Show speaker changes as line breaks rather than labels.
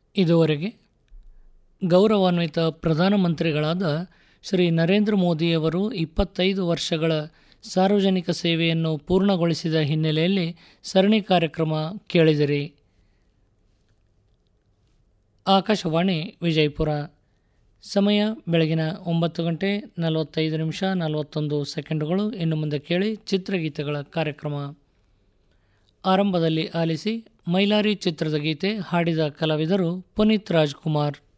ಇದುವರೆಗೆ ಗೌರವಾನ್ವಿತ ಪ್ರಧಾನಮಂತ್ರಿಗಳಾದ ಶ್ರೀ ನರೇಂದ್ರ ಮೋದಿಯವರು ಇಪ್ಪತ್ತೈದು ವರ್ಷಗಳ ಸಾರ್ವಜನಿಕ ಸೇವೆಯನ್ನು ಪೂರ್ಣಗೊಳಿಸಿದ ಹಿನ್ನೆಲೆಯಲ್ಲಿ ಸರಣಿ ಕಾರ್ಯಕ್ರಮ ಕೇಳಿದಿರಿ ಆಕಾಶವಾಣಿ ವಿಜಯಪುರ ಸಮಯ ಬೆಳಗಿನ ಒಂಬತ್ತು ಗಂಟೆ ನಲವತ್ತೈದು ನಿಮಿಷ ನಲವತ್ತೊಂದು ಸೆಕೆಂಡುಗಳು ಇನ್ನು ಮುಂದೆ ಕೇಳಿ ಚಿತ್ರಗೀತೆಗಳ ಕಾರ್ಯಕ್ರಮ ಆರಂಭದಲ್ಲಿ ಆಲಿಸಿ ಮೈಲಾರಿ ಚಿತ್ರದ ಗೀತೆ ಹಾಡಿದ ಕಲಾವಿದರು ಪುನೀತ್ ರಾಜ್ಕುಮಾರ್